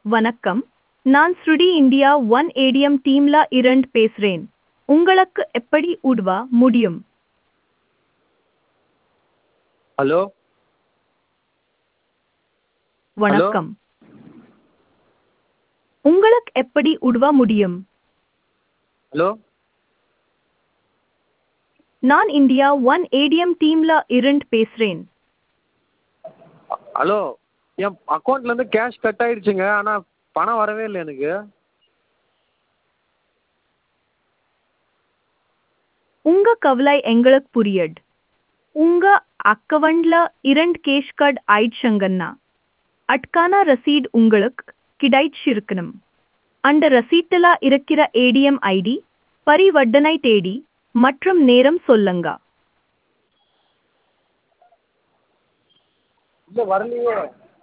வணக்கம் நான் ஸ்ருடி இந்தியா ஒன் ஏடிஎம் டீம்ல இரண்டு பேசுறேன் உங்களுக்கு எப்படி உதவ முடியும் ஹலோ வணக்கம் உங்களுக்கு எப்படி உதவ முடியும் ஹலோ நான் இந்தியா ஒன் ஏடிஎம் டீம்ல இரண்டு பேசுறேன் ஹலோ என் அக்கௌண்ட்லேருந்து கேஷ் கட் ஆயிடுச்சுங்க ஆனால் பணம் வரவே இல்லை எனக்கு உங்க கவலை எங்களுக்கு புரியுது உங்க அக்கவுண்ட்ல இரண்டு கேஷ் கார்டு ஆயிடுச்சுங்கன்னா அட்கான ரசீட் உங்களுக்கு கிடைச்சிருக்கணும் அந்த ரசீட்டில் இருக்கிற ஏடிஎம் ஐடி பரிவர்த்தனை தேதி மற்றும் நேரம் சொல்லுங்க இல்லை வரலையே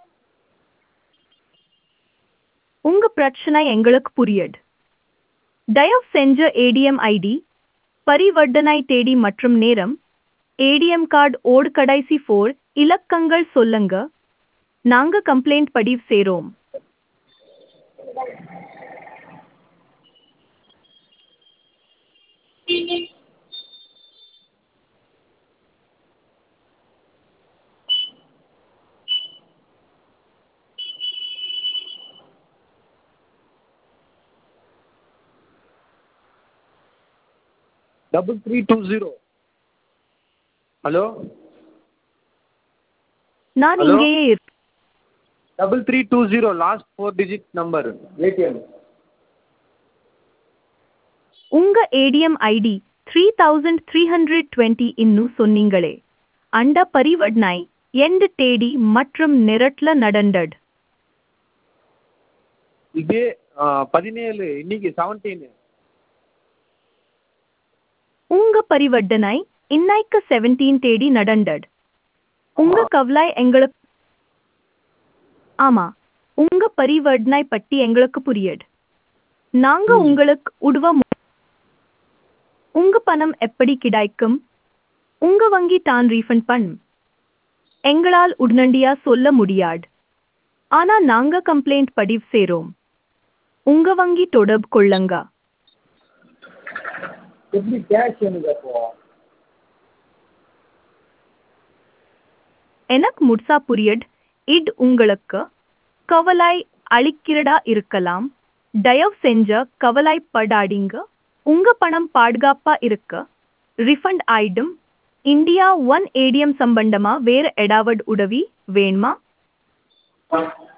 உங்க பிரச்சனை எங்களுக்கு புரியுது தயவு செஞ்ச ஏடிஎம் ஐடி பரிவர்த்தனை தேதி மற்றும் நேரம் ஏடிஎம் கார்டு ஓடு கடைசி ஃபோர் இலக்கங்கள் சொல்லுங்க நாங்க கம்ப்ளைண்ட் பதிவு செய்றோம் double three two zero hello நான் Hello? இங்கேயே இருக்கேன் double three two zero last four digit number ATM உங்க ATM ID three thousand three hundred twenty இன்னும் சொன்னீங்களே அந்த பரிவர்த்தனை எந்த தேதி மற்றும் நிரட்ல நடந்தது இதே ஆ, பதினேழு இன்னைக்கு செவன்டீனு உங்க பரிவர்த்தனை இன்னைக்கு செவன்டீன் தேதி நடந்தது உங்க கவலை எங்களுக்கு ஆமா உங்க பரிவர்த்தனை பற்றி எங்களுக்கு புரியுது நாங்க உங்களுக்கு உதவ மு- உங்க பணம் எப்படி கிடைக்கும் உங்க வங்கி தான் ரீஃபண்ட் பண்ணும் எங்களால் உடனடியா சொல்ல முடியாது ஆனா நாங்க கம்ப்ளைண்ட் பதிவு செய்றோம் உங்க வங்கி தொடர்பு கொள்ளுங்க எப்படி கேஷ் எனக்கு அப்போ எனக்கு முட்சா புரியுது இது உங்களுக்கு கவலை அளிக்கிறதா இருக்கலாம் தயவு செஞ்ச கவலைப்படாதீங்க உங்க பணம் பாதுகாப்பா இருக்க ரிஃபண்ட் ஆயிடும் இந்தியா ஒன் ஏடிஎம் சம்பந்தமா வேற ஏதாவது உதவி வேணுமா